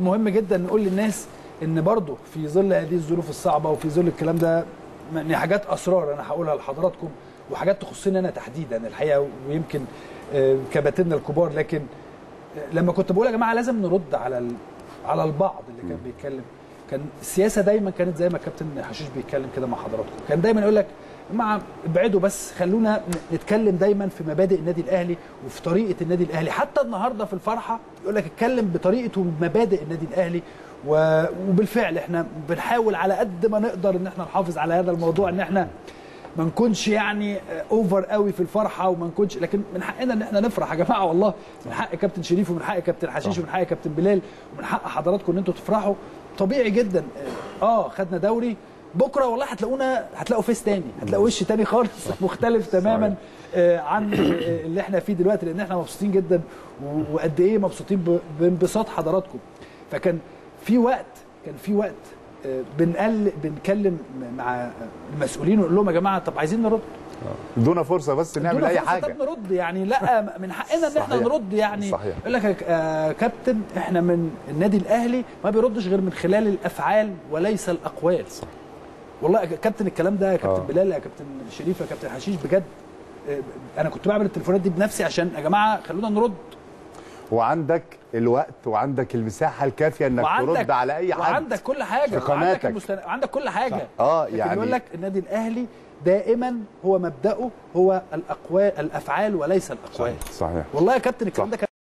مهم جدا نقول للناس ان برضه في ظل هذه الظروف الصعبه وفي ظل الكلام ده يعني حاجات اسرار انا هقولها لحضراتكم وحاجات تخصني انا تحديدا الحقيقه ويمكن آه، كباتننا الكبار لكن آه، لما كنت بقول يا جماعه لازم نرد على ال- على البعض اللي كان بيتكلم كان السياسه دايما كانت زي ما الكابتن حشيش بيتكلم كده مع حضراتكم كان دايما يقول لك مع ابعدوا بس خلونا ن- نتكلم دايما في مبادئ النادي الاهلي وفي طريقه النادي الاهلي حتى النهارده في الفرحه يقول لك اتكلم بطريقه ومبادئ النادي الاهلي و- وبالفعل احنا بنحاول على قد ما نقدر ان احنا نحافظ على هذا الموضوع ان احنا ما نكونش يعني اوفر قوي في الفرحه وما نكونش لكن من حقنا ان احنا نفرح يا جماعه والله من حق كابتن شريف ومن حق كابتن حشيش ومن حق كابتن بلال ومن حق حضراتكم ان انتوا تفرحوا طبيعي جدا اه خدنا دوري بكره والله هتلاقونا هتلاقوا فيس تاني هتلاقوا وش تاني خالص مختلف تماما آه عن آه، اللي احنا فيه دلوقتي لان احنا مبسوطين جدا و- وقد ايه مبسوطين ب- بانبساط حضراتكم فكان في وقت كان في وقت آه، بنقل بنكلم مع المسؤولين ونقول لهم يا جماعه طب عايزين نرد ادونا فرصه بس نعمل ادونا اي فرصة حاجه طب نرد يعني لا من حقنا ان احنا صحيح. نرد يعني صحيح. يقول لك يا آه، كابتن احنا من النادي الاهلي ما بيردش غير من خلال الافعال وليس الاقوال صح. والله يا كابتن الكلام ده يا كابتن آه. بلال يا كابتن شريف يا كابتن حشيش بجد آه، انا كنت بعمل التليفونات دي بنفسي عشان يا جماعه خلونا نرد وعندك الوقت وعندك المساحه الكافيه انك ترد على اي حد وعندك كل حاجه في وعندك قناتك. المستن... وعندك كل حاجه صح. آه، لكن يعني- يقول لك النادي الاهلي دائما هو مبداه هو الاقوال الافعال وليس الاقوال صحيح والله يا كابتن الكلام ده كان